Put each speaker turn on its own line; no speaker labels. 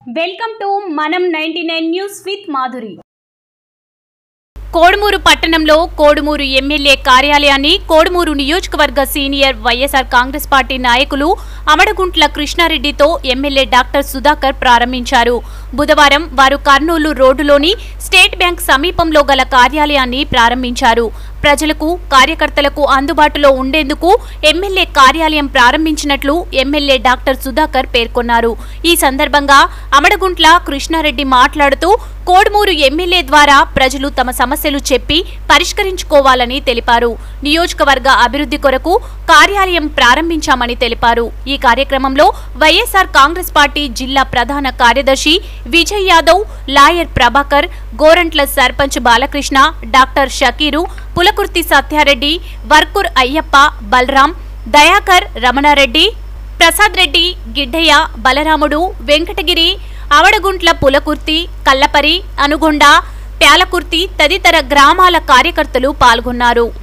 welcome to మనం ninety nine news with Madhuri
Kodumur పట్టణంలో Kodumur MLA కార్యాలయాన్ని కోడుమూరు నియోజకవర్గ సీనియర్ వైఎస్ఆర్ కాంగ్రెస్ పార్టీ నాయకులు అమడగుంట్ల కృష్ణారెడ్డితో ఎమ్మెల్యే డాక్టర్ సుధాకర్ ప్రారంభించారు బుధవారం వారు కర్నూలు రోడ్డులోని స్టేట్ బ్యాంక్ సమీపంలో గల కార్యాలయాన్ని ప్రారంభించారు ప్రజలకు కార్యకర్తలకు అందుబాటులో ఉండేందుకు ఎమ్మెల్యే కార్యాలయం ప్రారంభించినట్లు ఎమ్మెల్యే డాక్టర్ సుధాకర్ పేర్కొన్నారు ఈ సందర్భంగా అమడగుంట్ల కృష్ణారెడ్డి మాట్లాడుతూ కోడుమూరు ఎమ్మెల్యే ద్వారా ప్రజలు తమ సమస్యలు చెప్పి పరిష్కరించుకోవాలని తెలిపారు నియోజకవర్గ అభివృద్ధి కొరకు కార్యాలయం ప్రారంభించామని తెలిపారు ఈ కార్యక్రమంలో వైఎస్ఆర్ కాంగ్రెస్ పార్టీ జిల్లా ప్రధాన కార్యదర్శి విజయ్ యాదవ్ లాయర్ ప్రభాకర్ గోరంట్ల సర్పంచ్ బాలకృష్ణ డాక్టర్ షకీరు పులకుర్తి సత్యారెడ్డి వర్కూర్ అయ్యప్ప బలరాం దయాకర్ రమణారెడ్డి ప్రసాద్ రెడ్డి గిడ్డయ్య బలరాముడు వెంకటగిరి అవడగుంట్ల పులకుర్తి కల్లపరి అనుగొండ ప్యాలకుర్తి తదితర గ్రామాల కార్యకర్తలు పాల్గొన్నారు